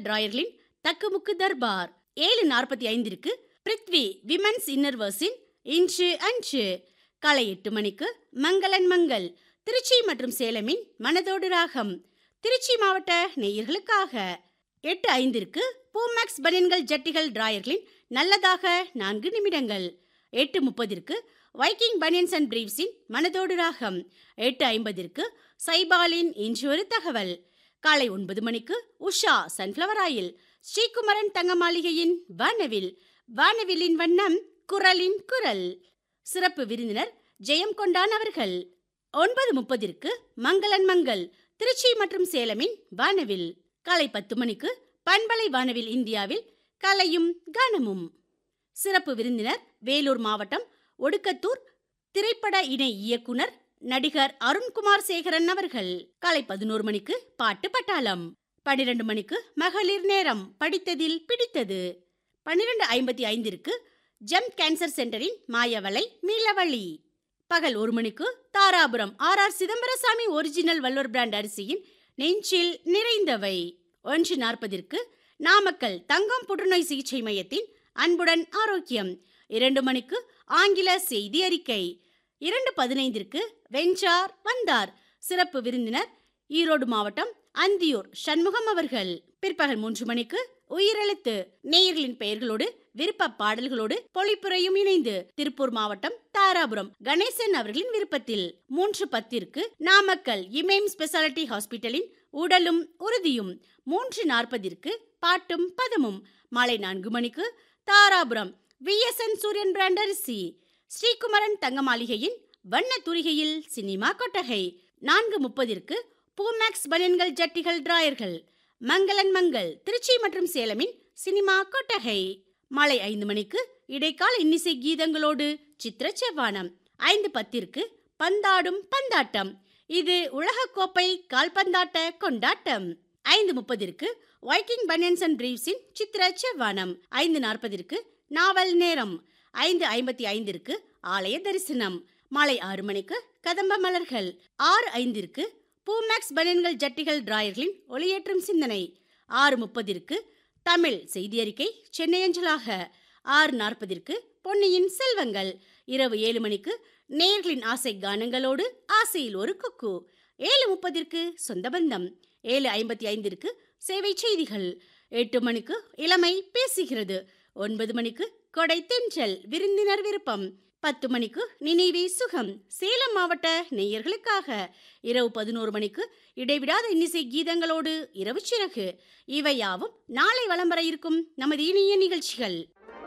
டிராயர்களின் தக்குமுக்கு தர்பார் ஏழு நாற்பத்தி ஐந்திற்கு பிருத்வி விமன்ஸ் இன்னர்வர்ஸின் இன்று அன்று காலை எட்டு மணிக்கு மங்களன் மங்கள் திருச்சி மற்றும் சேலமின் மனதோடு ராகம் திருச்சி மாவட்ட நேயர்களுக்காக எட்டு ஐந்திற்கு பூமேக்ஸ் பனியன்கள் ஜட்டிகள் டிராயர்களின் நல்லதாக நான்கு நிமிடங்கள் எட்டு முப்பதிற்கு வைக்கிங் பனியன்ஸ் அண்ட் பிரீவ்ஸின் மனதோடு ராகம் எட்டு ஐம்பதிற்கு சைபாலின் இன்று ஒரு தகவல் காலை ஒன்பது மணிக்கு உஷா சன்ஃப்ளவர் ஆயில் ஸ்ரீகுமரன் தங்க மாளிகையின் வானவில் வானவிலின் வண்ணம் குரலின் குரல் சிறப்பு விருந்தினர் ஜெயம் கொண்டான் அவர்கள் ஒன்பது முப்பதிற்கு மங்களன் மங்கள் திருச்சி மற்றும் சேலமின் வானவில் காலை பத்து மணிக்கு பண்பலை வானவில் இந்தியாவில் கலையும் கானமும் சிறப்பு விருந்தினர் வேலூர் மாவட்டம் ஒடுக்கத்தூர் திரைப்பட இணை இயக்குனர் நடிகர் அருண்குமார் சேகரன் அவர்கள் காலை பதினோரு மணிக்கு பாட்டு பட்டாளம் பன்னிரண்டு மணிக்கு மகளிர் நேரம் படித்ததில் பிடித்தது பன்னிரண்டு ஐம்பத்தி ஐந்திற்கு ஜெம் கேன்சர் சென்டரின் மாயவலை மீளவழி பகல் ஒரு மணிக்கு Dharapuram R R Chidambarasamy original Vallur brand அரிசியின் நெஞ்சில் நிறைந்தவை ஒன்று நாற்பதிற்கு நாமக்கல் தங்கம் புற்றுநோய் சிகிச்சை மையத்தின் அன்புடன் ஆரோக்கியம் இரண்டு மணிக்கு ஆங்கில செய்தி அறிக்கை இரண்டு பதினைந்திற்கு வெஞ்சார் வந்தார் சிறப்பு விருந்தினர் ஈரோடு மாவட்டம் அந்தியூர் சண்முகம் அவர்கள் பிற்பகல் மூன்று மணிக்கு உயிரெழுத்து நேயர்களின் பெயர்களோடு விருப்ப பாடல்களோடு பொழிப்புரையும் இணைந்து திருப்பூர் மாவட்டம் தாராபுரம் கணேசன் அவர்களின் விருப்பத்தில் மூன்று பத்திற்கு நாமக்கல் இமேம் ஸ்பெஷாலிட்டி ஹாஸ்பிட்டலின் உடலும் உறுதியும் மூன்று நாற்பதிற்கு பாட்டும் பதமும் மாலை நான்கு மணிக்கு தாராபுரம் விஎஸ்என் சூரியன் பிராண்ட் அரிசி ஸ்ரீகுமரன் தங்க மாளிகையின் வண்ண துரிகையில் சினிமா கொட்டகை நான்கு முப்பதிற்கு பூமேக்ஸ் பனியன்கள் ஜட்டிகள் டிராயர்கள் மங்களன் மங்கள் திருச்சி மற்றும் சேலமின் சினிமா கொட்டகை மாலை ஐந்து மணிக்கு இடைக்கால இன்னிசை கீதங்களோடு சித்திர செவ்வானம் ஐந்து பத்திற்கு பந்தாடும் பந்தாட்டம் இது உலகக்கோப்பை கால்பந்தாட்ட கொண்டாட்டம் ஐந்து முப்பதிற்கு வைக்கிங் பனியன்ஸ் அண்ட் பிரீவ்ஸின் சித்திர செவ்வானம் ஐந்து நாற்பதிற்கு நாவல் நேரம் ஐந்து ஐம்பத்தி ஐந்திற்கு ஆலய தரிசனம் மாலை ஆறு மணிக்கு கதம்ப மலர்கள் ஆறு ஐந்திற்கு பூமேக்ஸ் பனியன்கள் ஜட்டிகள் டிராயர்களின் ஒளியேற்றும் சிந்தனை ஆறு முப்பதிற்கு தமிழ் செய்தி அறிக்கை சென்னை அஞ்சலாக ஆறு நாற்பதிற்கு பொன்னியின் செல்வங்கள் இரவு ஏழு மணிக்கு நேர்களின் ஆசை கானங்களோடு ஆசையில் ஒரு குக்கு ஏழு முப்பதிற்கு சொந்த பந்தம் ஏழு ஐம்பத்தி ஐந்திற்கு சேவை செய்திகள் எட்டு மணிக்கு இளமை பேசுகிறது ஒன்பது மணிக்கு கொடை தென்றல் விருந்தினர் விருப்பம் பத்து மணிக்கு நினைவே சுகம் சேலம் மாவட்ட நேயர்களுக்காக இரவு பதினோரு மணிக்கு இடைவிடாத இன்னிசை கீதங்களோடு இரவு சிறகு இவையாவும் நாளை வலம் வர இருக்கும் நமது இனிய நிகழ்ச்சிகள்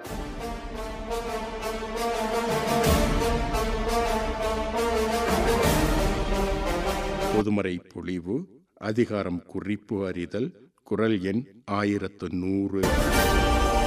பொதுமறை பொழிவு அதிகாரம் குறிப்பு அறிதல் குரல் எண் ஆயிரத்து நூறு